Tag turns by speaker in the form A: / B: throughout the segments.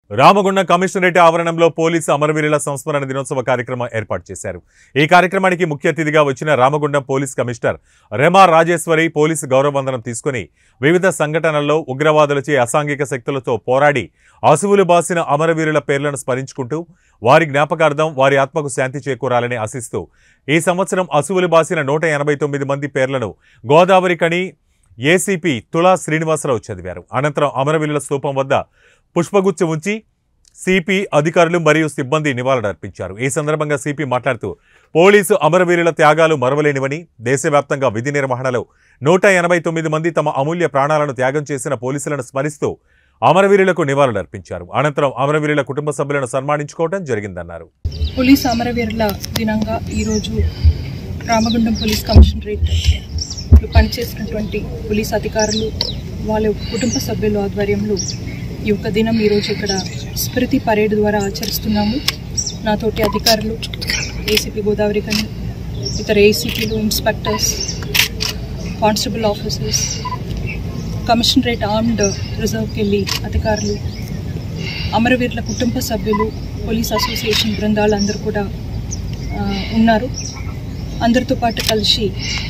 A: Ramagundam commissionerate ఆవరణంలో police అమరవీరుల సంస్మరణ దినోత్సవ కార్యక్రమం ఏర్పాటు చేశారు ఈ కార్యక్రమానికి ముఖ్య అతిథిగా వచ్చిన Ramagundam police commissioner Rema Rajeshwari police గౌరవవందనం తీసుకుని వివిధ సంఘటనల్లో ఉగ్రవాదులచే అసాంఘిక శక్తులతో పోరాడి అసువులు బాసిన అమరవీరుల పేర్లను స్మరించుకుంటూ వారి జ్ఞాపకార్థం వారి ఆత్మకు శాంతి చేకూరాలని ఆశిస్తూ ఈ సంవత్సరం అసువులు బాసిన నూట ఎనభై తొమ్మిది మంది పేర్లను గోదావరి కని ఏసీపీ తులా శ్రీనివాసరావు చదివారు అనంతరం అమరవీరుల స్తూపం వద్ద పుష్పగుచ్చ ఉంచి సిపి అధికారులు మరియు సిబ్బంది నివాళులర్పించారు ఈ సందర్భంగా సిపి మాట్లాడుతూ పోలీసు అమరవీరుల త్యాగాలు మరవలేనివని దేశవ్యాప్తంగా విధి నిర్వహణలో నూట ఎనభై తొమ్మిది మంది తమ అమూల్య ప్రాణాలను త్యాగం చేసిన పోలీసులను స్మరిస్తూ అమరవీరులకు నివాళులర్పించారు అనంతరం అమరవీరుల కుటుంబ సభ్యులను సన్మానించుకోవడం జరిగిందన్నారు
B: పోలీస్ అమరవీరుల దినంగా ఈరోజు రామగుండం పోలీస్ కమిషనరేట్ పనిచేసినటువంటి పోలీస్ అధికారులు వాళ్ళ కుటుంబ సభ్యుల ఆధ్వర్యంలో ఈ యొక్క దినం ఈరోజు ఇక్కడ స్మృతి పరేడ్ ద్వారా ఆచరిస్తున్నాము నాతోటి అధికారులు ఏసీపీ గోదావరి కని ఇతర ఏసీపీలు inspectors constable officers commissionerate armed రిజర్వ్కి వెళ్ళి అధికారులు అమరవీరుల కుటుంబ సభ్యులు పోలీస్ అసోసియేషన్ బృందాలు అందరూ కూడా ఆ, ఉన్నారు అందరితో పాటు కలిసి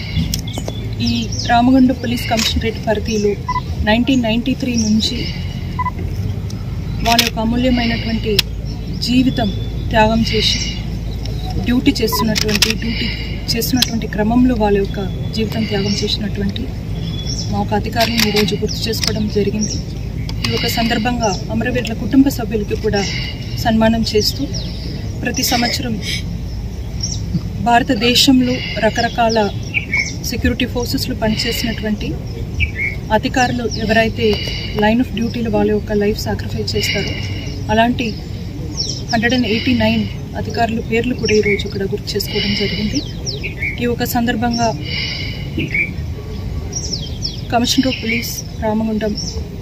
B: ఈ రామగుండం పోలీస్ కమిషనరేట్ పరిధిలో నైన్టీన్ నైంటీ త్రీ నుంచి వాళ్ళ యొక్క అమూల్యమైనటువంటి జీవితం త్యాగం చేసి డ్యూటీ చేస్తున్నటువంటి డ్యూటీ చేస్తున్నటువంటి క్రమంలో వాళ్ళ యొక్క జీవితం త్యాగం చేసినటువంటి మా ఒక అధికారులను ఈరోజు గుర్తు చేసుకోవడం జరిగింది ఈ ఒక సందర్భంగా అమరవీరుల కుటుంబ సభ్యులకి కూడా సన్మానం చేస్తూ ప్రతి సంవత్సరం భారతదేశంలో రకరకాల సెక్యూరిటీ ఫోర్సెస్లో పనిచేసినటువంటి అధికారులు ఎవరైతే లైన్ ఆఫ్ డ్యూటీలో వాళ్ళ యొక్క లైఫ్ సాక్రిఫైస్ చేస్తారో అలాంటి హండ్రెడ్ అండ్ ఎయిటీ నైన్ అధికారుల పేర్లు కూడా ఈరోజు ఇక్కడ గుర్తు చేసుకోవడం జరిగింది ఈ ఒక సందర్భంగా కమిషనర్ ఆఫ్ పోలీస్ రామగుండం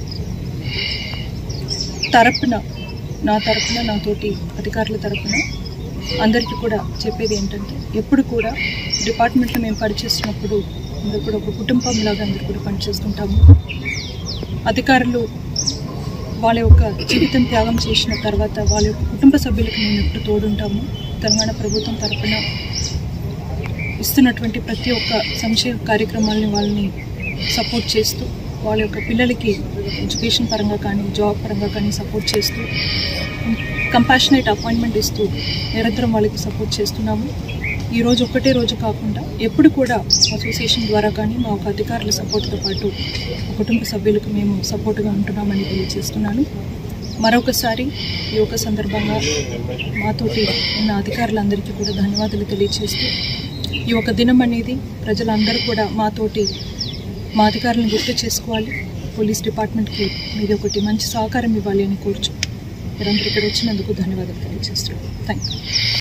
B: తరపున నా తరపున నాతోటి అధికారుల తరపున అందరికీ కూడా చెప్పేది ఏంటంటే ఎప్పుడు కూడా డిపార్ట్మెంట్లో మేము పనిచేస్తున్నప్పుడు అందరూ కూడా ఒక కుటుంబంలాగా అందరూ కూడా పనిచేస్తుంటాము అధికారులు వాళ్ళ యొక్క జీవితం త్యాగం చేసిన తర్వాత వాళ్ళ యొక్క కుటుంబ సభ్యులకు మేము ఎప్పుడు తోడుంటాము తెలంగాణ ప్రభుత్వం తరపున ఇస్తున్నటువంటి ప్రతి ఒక్క సంక్షేమ కార్యక్రమాలని వాళ్ళని సపోర్ట్ చేస్తూ వాళ్ళ యొక్క పిల్లలకి ఎడ్యుకేషన్ పరంగా కానీ జాబ్ పరంగా కానీ సపోర్ట్ చేస్తూ కంపాషనేట్ అపాయింట్మెంట్ ఇస్తూ నిరంతరం వాళ్ళకి సపోర్ట్ చేస్తున్నాము ఈ రోజు ఒక్కటే రోజు కాకుండా ఎప్పుడు కూడా అసోసియేషన్ ద్వారా కానీ మా ఒక అధికారుల సపోర్ట్తో పాటు మా కుటుంబ సభ్యులకు మేము సపోర్ట్గా ఉంటున్నామని తెలియజేస్తున్నాను మరొకసారి ఈ యొక్క సందర్భంగా మాతోటి ఉన్న అధికారులందరికీ కూడా ధన్యవాదాలు తెలియజేస్తూ ఈ ఒక దినం అనేది ప్రజలందరూ కూడా మాతోటి మా అధికారులను గుర్తు చేసుకోవాలి పోలీస్ డిపార్ట్మెంట్కి మీది ఒకటి మంచి సహకారం ఇవ్వాలి అని కోరుచు మీరందరూ ఇక్కడ వచ్చినందుకు ధన్యవాదాలు తెలియజేస్తున్నాను థ్యాంక్ యూ